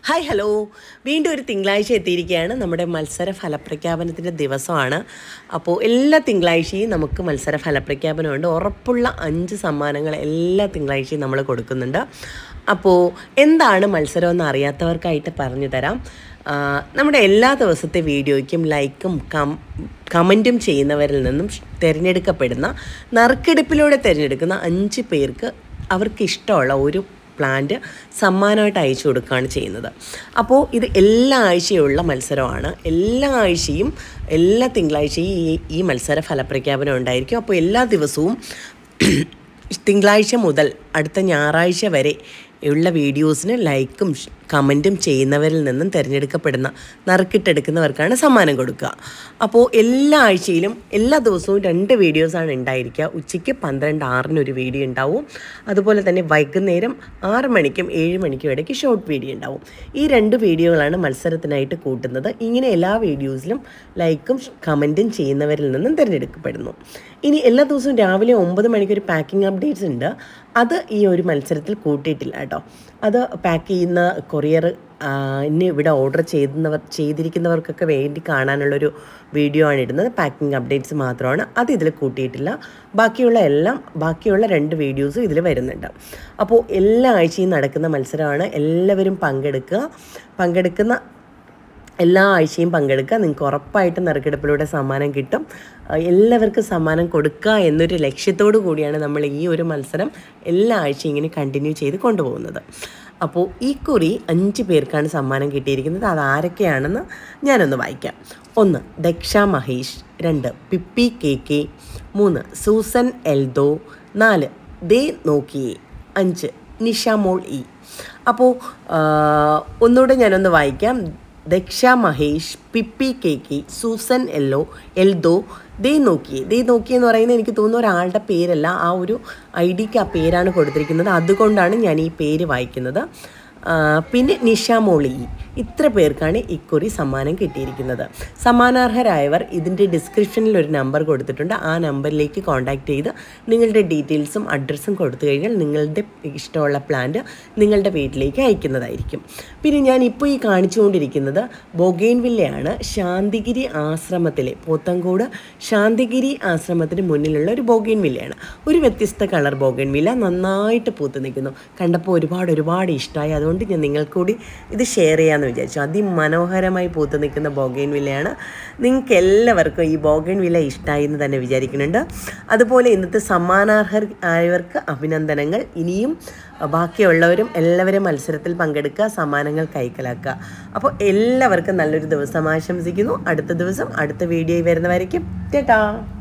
hi hello വീണ്ടും ഒരു തിങ്കളാഴ്ച എത്തിയിരിക്കുകയാണ് നമ്മുടെ മത്സര ഫലപ്രഖ്യാപനത്തിൻ്റെ ദിവസമാണ് അപ്പോൾ എല്ലാ തിങ്കളാഴ്ചയും നമുക്ക് മത്സര ഫലപ്രഖ്യാപനമുണ്ട് ഉറപ്പുള്ള അഞ്ച് സമ്മാനങ്ങൾ എല്ലാ തിങ്കളാഴ്ചയും നമ്മൾ കൊടുക്കുന്നുണ്ട് അപ്പോൾ എന്താണ് മത്സരം എന്ന് അറിയാത്തവർക്കായിട്ട് പറഞ്ഞു തരാം ആ, നമ്മുടെ എല്ലാ ദിവസത്തെ വീഡിയോയ്ക്കും ലൈക്കും കം കമൻറ്റും ചെയ്യുന്നവരിൽ നിന്നും തിരഞ്ഞെടുക്കപ്പെടുന്ന നറുക്കെടുപ്പിലൂടെ തിരഞ്ഞെടുക്കുന്ന അഞ്ച് പേർക്ക് അവർക്ക് ഇഷ്ടമുള്ള ഒരു പ്ലാന്റ് സമ്മാനമായിട്ട് അയച്ചു കൊടുക്കുകയാണ് ചെയ്യുന്നത് അപ്പോൾ ഇത് എല്ലാ ആഴ്ചയുള്ള മത്സരമാണ് എല്ലാ ആഴ്ചയും എല്ലാ തിങ്കളാഴ്ചയും ഈ ഈ മത്സര ഫലപ്രഖ്യാപനം ഉണ്ടായിരിക്കും അപ്പോൾ എല്ലാ ദിവസവും തിങ്കളാഴ്ച മുതൽ അടുത്ത ഞായറാഴ്ച വരെ ഉള്ള വീഡിയോസിന് ലൈക്കും ഷ്- കമൻറ്റും ചെയ്യുന്നവരിൽ നിന്നും തിരഞ്ഞെടുക്കപ്പെടുന്ന നറുക്കിട്ടെടുക്കുന്നവർക്കാണ് സമ്മാനം കൊടുക്കുക അപ്പോൾ എല്ലാ ആഴ്ചയിലും എല്ലാ ദിവസവും രണ്ട് വീഡിയോസാണ് ഉണ്ടായിരിക്കുക ഉച്ചയ്ക്ക് പന്ത്രണ്ട് ആറിന് ഒരു വീഡിയോ ഉണ്ടാവും അതുപോലെ തന്നെ വൈകുന്നേരം ആറ് മണിക്കും ഏഴ് മണിക്കും ഇടയ്ക്ക് ഷോർട്ട് വീഡിയോ ഉണ്ടാവും ഈ രണ്ട് വീഡിയോകളാണ് മത്സരത്തിനായിട്ട് കൂട്ടുന്നത് ഇങ്ങനെ എല്ലാ വീഡിയോസിലും ലൈക്കും കമൻറ്റും ചെയ്യുന്നവരിൽ നിന്നും തിരഞ്ഞെടുക്കപ്പെടുന്നു ഇനി എല്ലാ ദിവസവും രാവിലെ ഒമ്പത് മണിക്ക് ഒരു പാക്കിംഗ് അപ്ഡേറ്റ്സ് ഉണ്ട് അത് ഈ ഒരു മത്സരത്തിൽ കൂട്ടിയിട്ടില്ല കേട്ടോ അത് പാക്ക് ചെയ്യുന്ന കൊറിയർ ഇനി ഇവിടെ ഓർഡർ ചെയ്യുന്നവർ ചെയ്തിരിക്കുന്നവർക്കൊക്കെ വേണ്ടി കാണാനുള്ളൊരു വീഡിയോ ആണ് ഇടുന്നത് പാക്കിംഗ് അപ്ഡേറ്റ്സ് മാത്രമാണ് അത് ഇതിൽ കൂട്ടിയിട്ടില്ല ബാക്കിയുള്ള എല്ലാം ബാക്കിയുള്ള രണ്ട് വീഡിയോസും ഇതിൽ വരുന്നുണ്ട് അപ്പോൾ എല്ലാ ആഴ്ചയും നടക്കുന്ന മത്സരമാണ് എല്ലാവരും പങ്കെടുക്കുക പങ്കെടുക്കുന്ന എല്ലാ ആഴ്ചയും പങ്കെടുക്കുക നിങ്ങൾക്ക് ഉറപ്പായിട്ടും നറുക്കെടുപ്പിലൂടെ സമ്മാനം കിട്ടും അഹ് എല്ലാവർക്കും സമ്മാനം കൊടുക്കുക എന്നൊരു ലക്ഷ്യത്തോടു കൂടിയാണ് നമ്മൾ ഈ ഒരു മത്സരം എല്ലാ ആഴ്ചയും ഇങ്ങനെ കണ്ടിന്യൂ ചെയ്ത് കൊണ്ടുപോകുന്നത് അപ്പോൾ ഈ കുറി അഞ്ച് പേർക്കാണ് സമ്മാനം കിട്ടിയിരിക്കുന്നത് അത് ആരൊക്കെയാണെന്ന് ഞാനൊന്ന് വായിക്കാം ഒന്ന് ദക്ഷ മഹേഷ് രണ്ട് പിപ്പി കെ കെ മൂന്ന് സൂസൻ എൽദോ നാല് ദേ നോക്കിയേ അഞ്ച് നിഷാമോൾ ഇ അപ്പോൾ ഒന്നുകൂടെ ഞാനൊന്ന് വായിക്കാം Daksha Mahesh Pippi K K Susan എല്ലോ എൽദോ ദേ നോക്കിയേ ദേ നോക്കിയേ എന്ന് പറയുന്നത് എനിക്ക് തോന്നുന്നു ഒരാളുടെ പേരല്ല ആ ഒരു ഐ ഡിക്ക് ആ പേരാണ് കൊടുത്തിരിക്കുന്നത് അതുകൊണ്ടാണ് ഞാൻ ഈ പേര് വായിക്കുന്നത് ആ, പിന്നെ നിഷാമോളി ഇത്ര പേർക്കാണ് ഇക്കുറി സമ്മാനം കിട്ടിയിരിക്കുന്നത് സമ്മാനാർഹരായവർ ഇതിൻ്റെ ഡിസ്ക്രിപ്ഷനിൽ ഒരു നമ്പർ കൊടുത്തിട്ടുണ്ട് ആ നമ്പറിലേക്ക് കോൺടാക്റ്റ് ചെയ്ത് നിങ്ങളുടെ ഡീറ്റെയിൽസും അഡ്രസ്സും കൊടുത്തു കഴിഞ്ഞാൽ നിങ്ങളുടെ ഇഷ്ടമുള്ള പ്ലാന്റ് നിങ്ങളുടെ വീട്ടിലേക്ക് അയക്കുന്നതായിരിക്കും പിന്നെ ഞാൻ ഇപ്പോൾ ഈ കാണിച്ചുകൊണ്ടിരിക്കുന്നത് ബൊഗെയിൻവില്ലയാണ് ശാന്തിഗിരി ആശ്രമത്തിലെ പോത്തങ്കോട് ശാന്തിഗിരി ആശ്രമത്തിന് മുന്നിലുള്ള ഒരു ബൊഗെയിൻവില്ലയാണ് ഒരു വ്യത്യസ്ത കളർ ബൊഗെയിൻവില്ല നന്നായിട്ട് പൂത്ത് നിൽക്കുന്നു കണ്ടപ്പോൾ ഒരുപാട് ഒരുപാട് ഇഷ്ടമായി അതുകൊണ്ട് ഞാൻ നിങ്ങൾക്ക് കൂടി ഇത് ഷെയർ ചെയ്യാമെന്ന് വിചാരിച്ചു അതിമനോഹരമായി പൂത്ത് നിൽക്കുന്ന ബോഗൈൻ വില്ലയാണ് നിങ്ങൾക്ക് എല്ലാവർക്കും ഈ ബോഗൈൻ വില്ല ഇഷ്ടമായി എന്ന് തന്നെ വിചാരിക്കുന്നുണ്ട് അതുപോലെ ഇന്നത്തെ സമ്മാനാർഹർ ആയവർക്ക് അഭിനന്ദനങ്ങൾ ഇനിയും ബാക്കിയുള്ളവരും എല്ലാവരും മത്സരത്തിൽ പങ്കെടുക്കുക സമ്മാനങ്ങൾ കൈക്കലാക്കുക അപ്പോൾ എല്ലാവർക്കും നല്ലൊരു ദിവസം ആശംസിക്കുന്നു അടുത്ത ദിവസം അടുത്ത വീഡിയോയിൽ വരുന്നവരേക്കും ചേട്ടാ